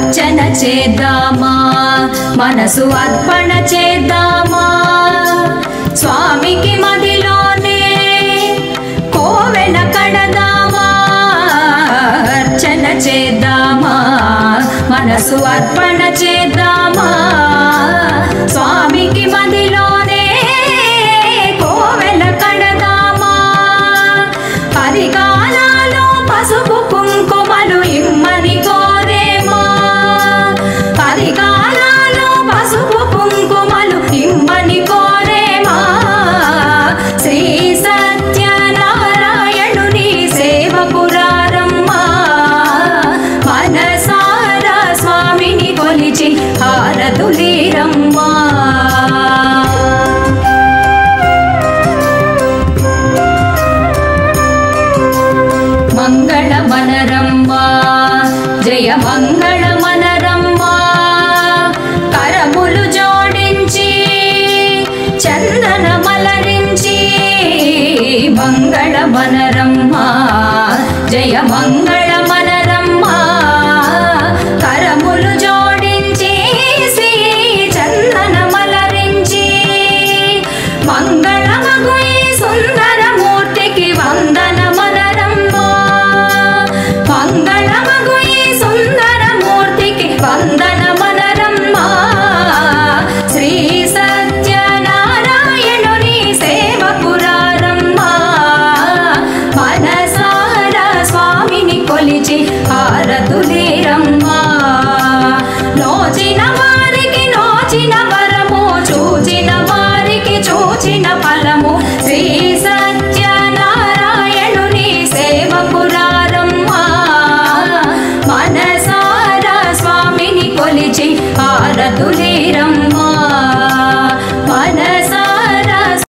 అర్చన చేద్దామా మనసు అర్పణ చేద్దామా స్వామికి మదిలోనే కోవెల కడదామా అర్చన చేద్దామా మనసు అర్పణ చేద్దామా స్వామికి మదిలోనే కోవెల కడదామా పరిగాలలో పసుపు కుంకుమలు ఇమ్మని కోరేమా పరిగాలలో పసుపు కుంకుమలు ఇమ్మని కోరేమా శ్రీ సత్యనారాయణుని సేవకురారమ్మా మనసారా స్వామిని కొలిచి హారతులీరమ్మా మంగళ మనరమ్మా జయ మంగళ మనరమ్మా కరములు జోడించి చందన మలరించి మంగళ మనరమ్మా జయ మంగళ మనరమ్మా కరములు జోడించి శ్రీ చందన మలరించి మంగళమగు ఈ సుందర మూర్తికి వందన మనరమ్మా మంగళమగు ఈ సుందర మూర్తికి వందన మనరమ్మా శ్రీ సత్యనారాయణుని సేవకురారమ్మా మనసారా స్వామిని కొలిచి హారతులేరమ్మా నోచిన వారికి నోచిన వరము చూచిన వారికి చూచిన ఫలము శ్రీ సత్యనారాయణుని సేవకురారమ్మా మనసారా స్వామిని కొలిచి హారతులేరమ్మా